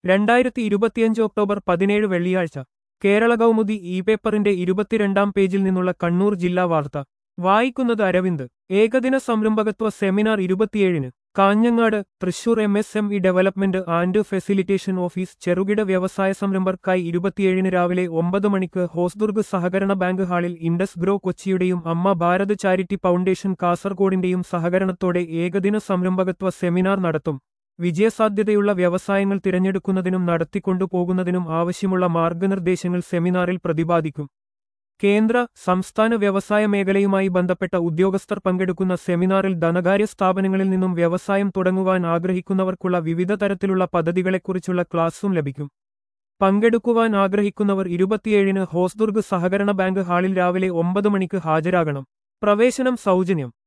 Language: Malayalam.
രണ്ടായിരത്തി ഇരുപത്തിയഞ്ച് ഒക്ടോബർ പതിനേഴ് വെള്ളിയാഴ്ച കേരള കൗമുദി ഇ പേപ്പറിന്റെ ഇരുപത്തിരണ്ടാം പേജിൽ നിന്നുള്ള കണ്ണൂർ ജില്ലാ വാർത്ത വായിക്കുന്നത് അരവിന്ദ് ഏകദിന സംരംഭകത്വ സെമിനാർ ഇരുപത്തിയേഴിന് Kanhangad Thrissur M S M E development and facilitation office ചെറുകിട വ്യവസായ സംരംഭർക്കായി ഇരുപത്തിയേഴിന് രാവിലെ ഒമ്പത് മണിക്ക് ഹോസ്ദുർഗ് സഹകരണ ബാങ്ക് ഹാളിൽ ഇൻഡസ് ഗ്രോ കൊച്ചിയുടെയും അമ്മ ഭാരത് ചാരിറ്റി ഫൗണ്ടേഷൻ കാസർഗോഡിന്റെയും സഹകരണത്തോടെ ഏകദിന സംരംഭകത്വ സെമിനാർ നടത്തും വിജയസാധ്യതയുള്ള വ്യവസായങ്ങൾ തിരഞ്ഞെടുക്കുന്നതിനും നടത്തിക്കൊണ്ടുപോകുന്നതിനും ആവശ്യമുള്ള മാർഗനിർദ്ദേശങ്ങൾ സെമിനാറിൽ പ്രതിപാദിക്കും കേന്ദ്ര സംസ്ഥാന വ്യവസായ മേഖലയുമായി ബന്ധപ്പെട്ട ഉദ്യോഗസ്ഥർ പങ്കെടുക്കുന്ന സെമിനാറിൽ ധനകാര്യ സ്ഥാപനങ്ങളിൽ നിന്നും വ്യവസായം തുടങ്ങുവാൻ ആഗ്രഹിക്കുന്നവർക്കുള്ള വിവിധ തരത്തിലുള്ള പദ്ധതികളെക്കുറിച്ചുള്ള ക്ലാസും ലഭിക്കും പങ്കെടുക്കുവാൻ ആഗ്രഹിക്കുന്നവർ ഇരുപത്തിയേഴിന് ഹോസ്ദുർഗ് സഹകരണ ബാങ്ക് ഹാളിൽ രാവിലെ ഒമ്പത് മണിക്ക് ഹാജരാകണം പ്രവേശനം സൗജന്യം